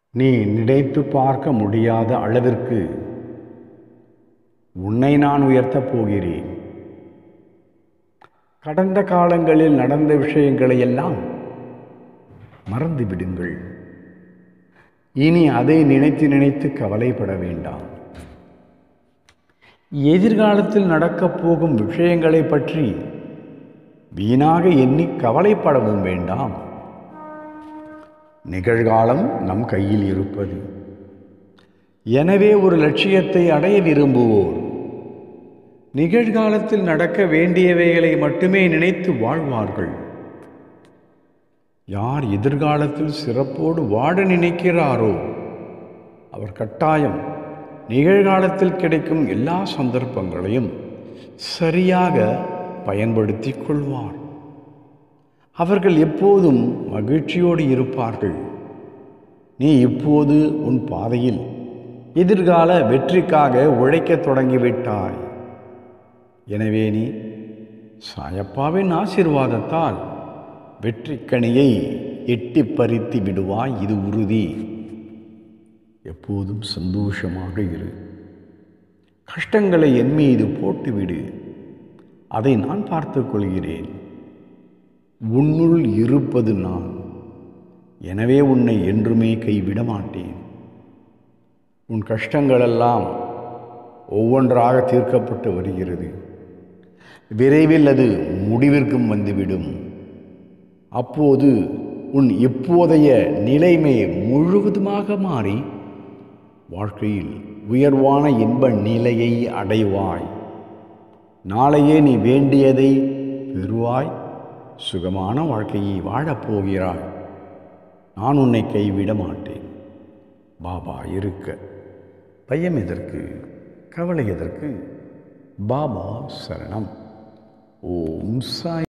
நீ நினைத்து பார்க்க முடியாத அளவிற்கு உன்னை நான் உயர்த்தப் போகிறேன் கடந்த காலங்களில் நடந்த விஷயங்களை எல்லாம் மறந்து விடுங்கள் இனி அதை நினைத்து நினைத்து கவலைப்பட வேண்டாம் எதிர்காலத்தில் நடக்கப் போகும் விஷயங்களை பற்றி வீணாக எண்ணி கவலைப்படவும் வேண்டாம் நிகழ்காலம் நம் கையில் இருப்பது எனவே ஒரு லட்சியத்தை அடைய விரும்புவோர் நிகழ்காலத்தில் நடக்க வேண்டியவைகளை மட்டுமே நினைத்து வாழ்வார்கள் யார் எதிர்காலத்தில் சிறப்போடு வாழ நினைக்கிறாரோ அவர் கட்டாயம் நிகழ்காலத்தில் கிடைக்கும் எல்லா சந்தர்ப்பங்களையும் சரியாக பயன்படுத்தி கொள்வார் அவர்கள் எப்போதும் மகிழ்ச்சியோடு இருப்பார்கள் நீ இப்போது உன் பாதையில் எதிர்கால வெற்றிக்காக உழைக்கத் தொடங்கிவிட்டாய் எனவே நீ சாயப்பாவின் ஆசீர்வாதத்தால் வெற்றிக்கனியை எட்டி பறித்து விடுவாய் இது உறுதி எப்போதும் சந்தோஷமாக இரு கஷ்டங்களை என் மீது போட்டுவிடு அதை நான் பார்த்துக் கொள்கிறேன் உன்னுள் இருப்பது நான் எனவே உன்னை என்றுமே கைவிட மாட்டேன் உன் கஷ்டங்களெல்லாம் ஒவ்வொன்றாக தீர்க்கப்பட்டு வருகிறது விரைவில் அது முடிவிற்கும் வந்துவிடும் அப்போது உன் இப்போதைய நிலைமை முழுவதுமாக மாறி வாழ்க்கையில் உயர்வான இன்ப நிலையை அடைவாய் நாளையே நீ வேண்டியதை பெறுவாய் சுகமான வாழ்க்கையை வாழப் போகிறாய் நான் உன்னை கைவிட மாட்டேன் பாபா இருக்க பயம் எதற்கு கவலை எதற்கு பாபா சரணம் ஓம் சாய்